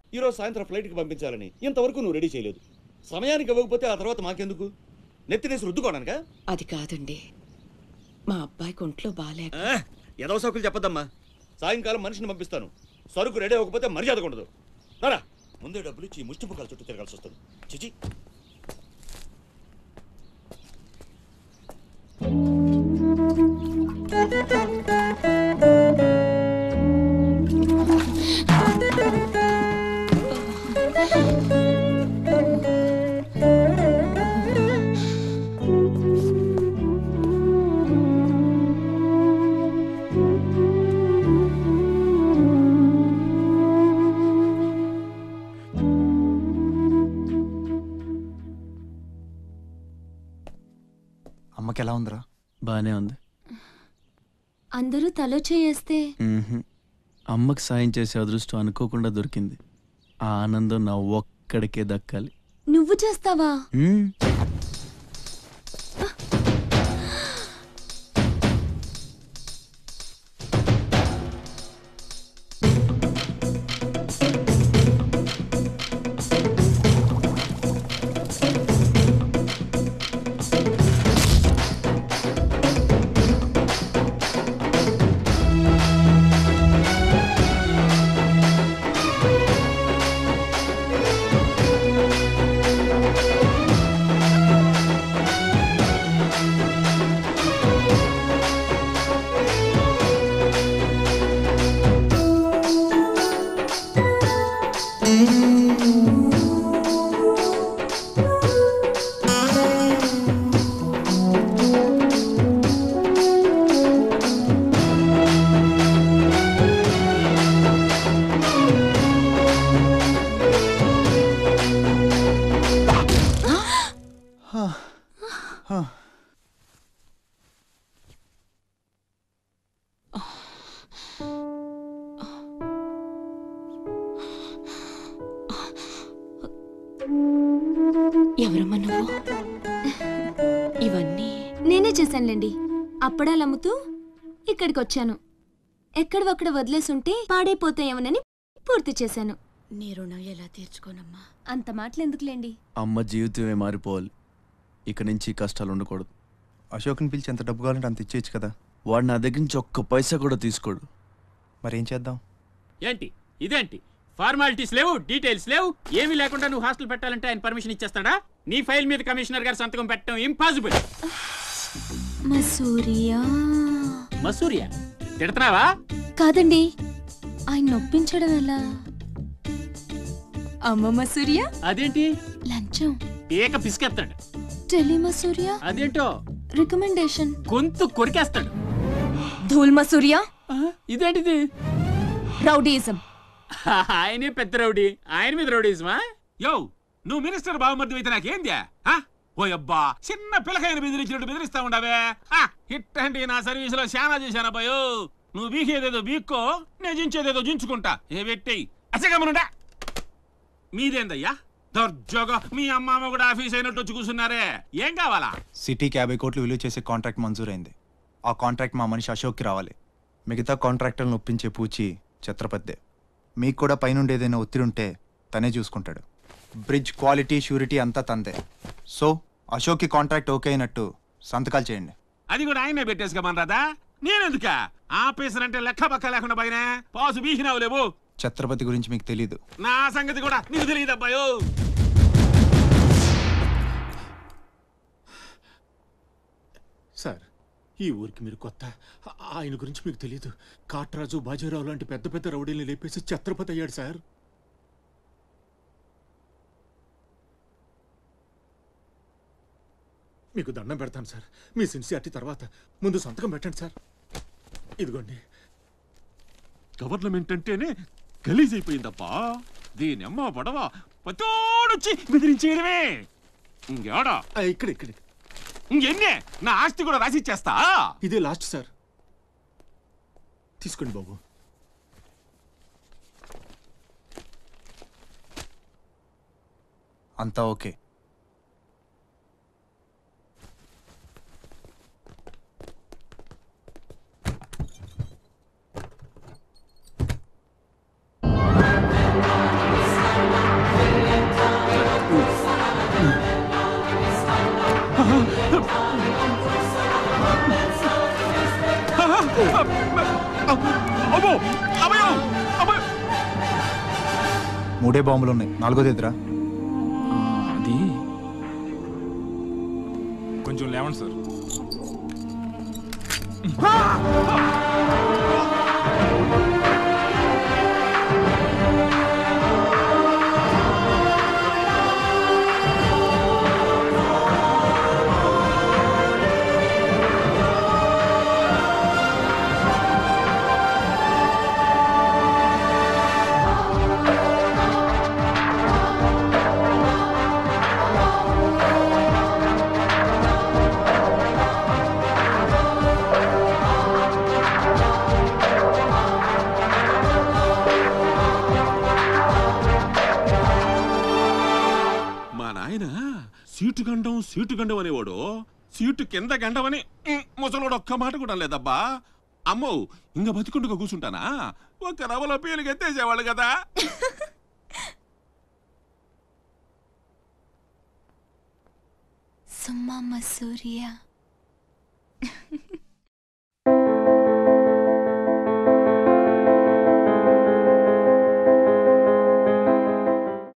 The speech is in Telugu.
ఈరోజు సాయంత్రం ఫ్లైట్కి పంపించాలని ఇంతవరకు నువ్వు రెడీ చేయలేదు సమయానికి ఇవ్వకపోతే ఆ తర్వాత మాకెందుకు నెత్తినేసి రుద్దుకోవడానికా అది కాదండి మా అబ్బాయికి ఒంట్లో బాగాలేక ఆ, ఏదో సౌకులు చెప్పద్దమ్మా సాయంకాలం మనిషిని పంపిస్తాను సరుకు రెడీ అవ్వకపోతే మర్యాద ఉండదు రారా ముందే డబ్బులు ఇచ్చి ఈ ముష్టి ముఖాల చుట్టూ తిరగాల్సి వస్తుంది చిచి అమ్మకి ఎలా ఉందిరా బానే ఉంది అందరూ తలో చేయేస్తే మ్మ్హ్మ్. అమ్మకి సాయం చేసే అదృష్టం అనుకోకుండా దొరికింది ఆ ఆనందం నా ఒక్కడికే దక్కాలి నువ్వు చేస్తావా మ్మ్. ఎవరమ్మా నువ్వు ఇవన్నీ నేనే చేశానులేండి అప్పడాలు అమ్ముతూ ఇక్కడికి వచ్చాను ఎక్కడ ఒక్కడ వదిలేసుంటే పాడైపోతాయేమోనని పూర్తి చేశాను నీ రుణం ఎలా తీర్చుకోనమ్మా అంత మాటలు ఎందుకులేండి అమ్మ జీవితమే మారిపోవాలి ఇక నుంచి కష్టాలు ఉండకూడదు అశోక్ని పిలిచి ఎంత డబ్బు కావాలంటే అంత ఇచ్చేయచ్చు కదా వాడు నా దగ్గర నుంచి ఒక్క పైసా కూడా తీసుకోడు మరి ఏం చేద్దాం ఏంటి ఇదేంటి ఫార్మాలిటీస్ లేవు డీటెయిల్స్ లేవు ఏమీ లేకుండా నువ్వు హాస్టల్ పెట్టాలంటే ఆయన పర్మిషన్ ఇచ్చేస్తాడా నీ ఫైల్ మీద కమిషనర్ గారు సంతకం పెట్టడం ఇంపాసిబుల్ మసూరియా మసూరియా తిడుతున్నావా కాదండి ఆయన నొప్పించడం ఎలా అమ్మ మసూరియా అదేంటి లంచం ఏక పిసికేస్తాడు టెలి మసూరియా అదేంటో రికమెండేషన్ గొంతు కొరికేస్తాడు ధూల్ మసూరియా ఆ, ఇదేంటిది రౌడీయిజం ఆయనే పెద్ద రౌడీ ఆయన మీద రౌడీస్మా యో నువ్వు మినిస్టర్ బావమర్ది అయితే నాకేంద్యా ఆ? ఓ అబ్బా చిన్న పిల్లకాయని బెదిరించినట్టు బెదిరిస్తా ఉండవే ఆ, ఇట్టండి నా సర్వీసులో శానా చేశానబ్బాయో నువ్వు బీకేదేదో బీక్కో నేను జించేదేదో జించుకుంటా ఏ వ్యక్తి అసగమనుండా మీదేందయ్యా దర్జోగా మీ అమ్మ కూడా ఆఫీస్ అయినట్టు వచ్చి కూర్చున్నారే ఏం కావాలా సిటీకి యాభై కోట్లు విలువ చేసే కాంట్రాక్ట్ మంజూరైంది ఆ కాంట్రాక్ట్ మా మనిషి అశోక్కి రావాలి మిగతా కాంట్రాక్టర్లను ఒప్పించే పూచి ఛత్రపతిదే మీకు కూడా పైనుండి ఏదైనా ఒత్తిడి ఉంటే తనే చూసుకుంటాడు బ్రిడ్జ్ క్వాలిటీ షూరిటీ అంతా తందే సో అశోక్కి కాంట్రాక్ట్ ఓకే అయినట్టు సంతకాలు చేయండి అది కూడా ఆయనే పెట్టేసుకోమనరాదా నేనెందుక ఆఫీసర్ అంటే లెక్క పక్క లేకుండా పైన పాసు బీసినావు లేవు ఛత్రపతి గురించి మీకు తెలీదు నా సంగతి కూడా నీకు తెలియదు అబ్బాయో సార్ ఈ ఊరికి మీరు కొత్త ఆ- ఆయన గురించి మీకు తెలియదు కాట్రాజు బాజీరావు లాంటి పెద్ద పెద్ద రౌడీల్ని లేపేసి ఛత్రపతి అయ్యాడు సార్ మీకు దండం పెడతాను సార్ మీ సిన్సియారిటీ తర్వాత ముందు సంతకం పెట్టండి సార్ ఇదిగోండి గవర్నమెంట్ అంటేనే గలీజ్ అయిపోయిందప్పా దీని అమ్మ పడవ పతోడొచ్చి బెదిరించేయడమే ఇంకేడా ఆ, ఇక్కడ ఇక్కడ ఇంకెన్నే నా ఆస్తి కూడా రాసిచ్చేస్తా ఇదే లాస్ట్ సార్ తీసుకోండి బాబు అంతా ఓకే ఆ అమ్మో అమ్మయ్యో అమ్మయ్యో మూడే బాంబులు ఉన్నాయి నాలుగోది ఎదురా ఆ, అది కొంచెం లేవండి సార్ మా నాయన సీటు గండం సీటు గండం అనేవాడు సీటు కింద గండమని ఉమ్, ముసలోడు ఒక్క మాట కూడా లేదబ్బా అమ్మో ఇంక బతికుండగా కూర్చుంటానా ఒక్క రవలో పీలికి ఎత్తేసేవాళ్ళు కదా సుమ్మమ్మ సూర్య